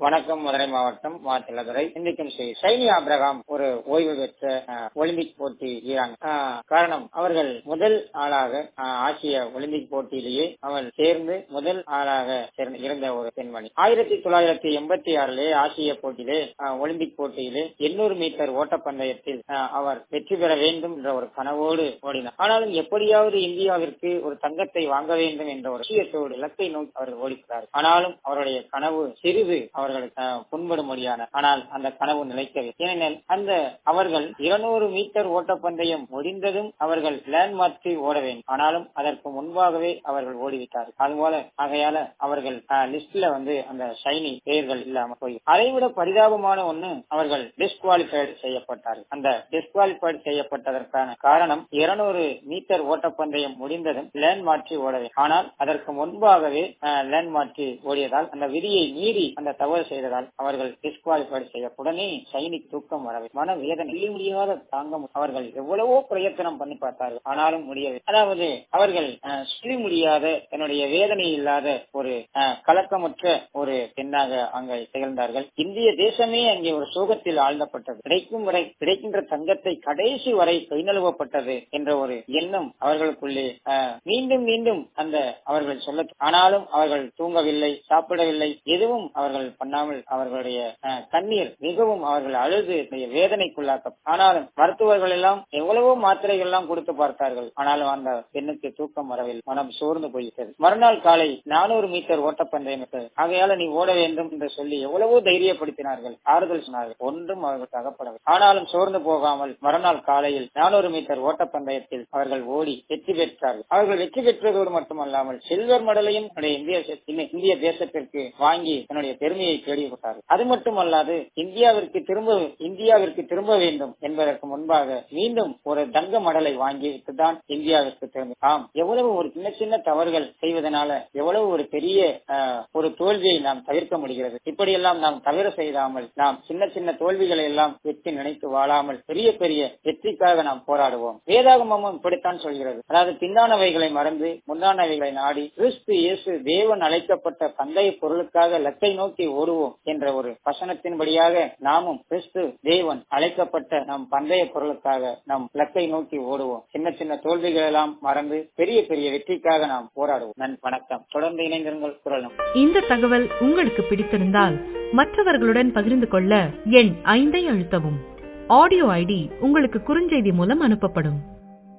வணக்கம் மதுரை மாவட்டம் மாத்திலதுரை சிந்திக்கும் ஸ்ரீ சைனி ஆப்ரகாம் ஒரு ஓய்வு பெற்ற அஹ், ஒலிம்பிக் போட்டி வீராங்க அஹ், காரணம் அவர்கள் முதல் ஆளாக அஹ், ஆசிய ஒலிம்பிக் போட்டியிலேயே அவள் சேர்ந்து முதல் ஆளாக சேர்ந்து இருந்த ஒரு பெண்மணி ஆயிரத்தி தொள்ளாயிரத்தி எண்பத்தி ஆறிலே ஆசிய போட்டியிலே அஹ், ஒலிம்பிக் போட்டியிலே எண்ணூறு மீட்டர் ஓட்டப்பந்தயத்தில் அஹ், அவர் வெற்றி பெற வேண்டும் என்ற ஒரு கனவோடு ஓடினார் ஆனாலும் எப்படியாவது இந்தியாவிற்கு ஒரு தங்கத்தை வாங்க வேண்டும் என்ற ஒரு லட்சியத்தோடு இலக்கை நோக்கி அவர்கள் ஓடிக்கிறார் ஆனாலும் அவருடைய கனவு சிறிது அவர்களுக்கு அஹ், புண்படும்படியான ஆனால் அந்த கனவு நிலைக்கவில்லை ஏனெனில் அந்த அவர்கள் இருநூறு மீட்டர் ஓட்டப்பந்தயம் முடிந்ததும் அவர்கள் லேண்ட் மாற்றி ஓட வேண்டும் ஆனாலும் அதற்கு முன்பாகவே அவர்கள் ஓடிவிட்டார்கள் அதுபோல ஆகையால அவர்கள் லிஸ்ட்ல வந்து அந்த ஷைனி பெயர்கள் இல்லாம போய் அதைவிட பரிதாபமான ஒண்ணு அவர்கள் டிஸ்குவாலிஃபைடு செய்யப்பட்டார்கள் அந்த டிஸ்குவாலிஃபைடு செய்யப்பட்டதற்கான காரணம் இருநூறு மீட்டர் ஓட்டப்பந்தயம் முடிந்ததும் லேண்ட் மாற்றி ஓட வேண்டும் ஆனால் அதற்கு முன்பாகவே லேண்ட் மாற்றி ஓடியதால் அந்த விதியை மீறி அந்த தவறு செய்ததால் அவர்கள் டிஸ்குவாலிஃபைடு செய்ய உடனே சைனிக் தூக்கம் வரவே மன வேதனை சொல்ல முடியாத தாங்க மு- அவர்கள் எவ்வளவோ பிரயத்தனம் பண்ணி பார்த்தார்கள் ஆனாலும் முடியவில்லை அதாவது அவர்கள் அஹ், சொல்லி முடியாத தன்னுடைய வேதனை இல்லாத ஒரு அஹ், கலக்கமற்ற ஒரு பெண்ணாக அங்கே திகழ்ந்தார்கள் இந்திய தேசமே அங்கே ஒரு சோகத்தில் ஆழ்ந்தப்பட்டது கிடைக்கும் வரை கிடைக்கின்ற தங்கத்தை கடைசி வரை கை நழுவப்பட்டது என்ற ஒரு எண்ணம் அவர்களுக்குள்ளே அஹ், மீண்டும் மீண்டும் அந்த அவர்கள் சொல்ல ஆனாலும் அவர்கள் தூங்கவில்லை சாப்பிடவில்லை எதுவும் அவர்கள் பண்ணாமல் அவர்களுடைய அஹ், கண்ணீர் மிகவும் அவர்கள் அழுது வேதனைக்குள்ளாக்க ஆனாலும் மருத்துவர்கள் எல்லாம் எவ்வளவோ மாத்திரைகள் எல்லாம் கொடுத்து பார்த்தார்கள் ஆனாலும் அந்த பெண்ணுக்கு தூக்கம் வரவில்லை மனம் சோர்ந்து போய்விட்டது மறுநாள் காலை நானூறு மீட்டர் ஓட்டப்பந்தயம் இருக்கு. ஆகையால நீ ஓட வேண்டும் என்று சொல்லி எவ்வளவோ தைரியப்படுத்தினார்கள் ஆறுதல் சொன்னார்கள் ஒன்றும் அவர்களுக்கு அகப்படவில்லை ஆனாலும் சோர்ந்து போகாமல் மறுநாள் காலையில் நானூறு மீட்டர் ஓட்டப்பந்தயத்தில் அவர்கள் ஓடி வெற்றி பெற்றார்கள் அவர்கள் வெற்றி பெற்றதோடு மட்டுமல்லாமல் சில்வர் மெடலையும் தன்னுடைய இந்திய தேச- இந்திய தேசத்திற்கு வாங்கி தன்னுடைய பெருமையை தேடி கொடுத்தார்கள் அது மட்டுமல்லாது இந்தியாவிற்கு திரும்ப இந்தியாவிற்கு திரும்ப வேண்டும் என்பதற்கு முன்பாக மீண்டும் ஒரு தங்க மடலை வாங்கிவிட்டு தான் இந்தியாவிற்கு திரும்ப ஆம் எவ்வளவு ஒரு சின்ன சின்ன தவறுகள் செய்வதனால எவ்வளவு ஒரு பெரிய ஆஹ், ஒரு தோல்வியை நாம் தவிர்க்க முடிகிறது இப்படியெல்லாம் நாம் தவிர செய்தாமல் நாம் சின்ன சின்ன தோல்விகளை எல்லாம் வெற்றி நினைத்து வாழாமல் பெரிய பெரிய வெற்றிக்காக நாம் போராடுவோம் வேதாகமமும் இப்படித்தான் சொல்கிறது அதாவது பின்னானவைகளை மறந்து முன்னானவைகளை நாடி கிறிஸ்து இயேசு தேவன் அழைக்கப்பட்ட பந்தய பொருளுக்காக லக்கை நோக்கி ஓடுவோம் என்ற ஒரு வசனத்தின்படியாக நாமும் கிறிஸ்து தேவன் அழைக்கப்பட்ட நம் பந்தய பொருளுக்காக நம் லக்கை நோக்கி ஓடுவோம் சின்ன சின்ன தோல்விகள் எல்லாம் மறந்து பெரிய பெரிய வெற்றிக்காக நாம் போராடுவோம் நன் வணக்கம் தொடர்ந்து இணைந்திருங்கள் குரல் நம் இந்த தகவல் உங்களுக்கு பிடித்திருந்தால் மற்றவர்களுடன் பகிர்ந்து கொள்ள எண் ஐந்தை அழுத்தவும் ஆடியோ ஐடி உங்களுக்கு குறுஞ்செய்தி மூலம் அனுப்பப்படும்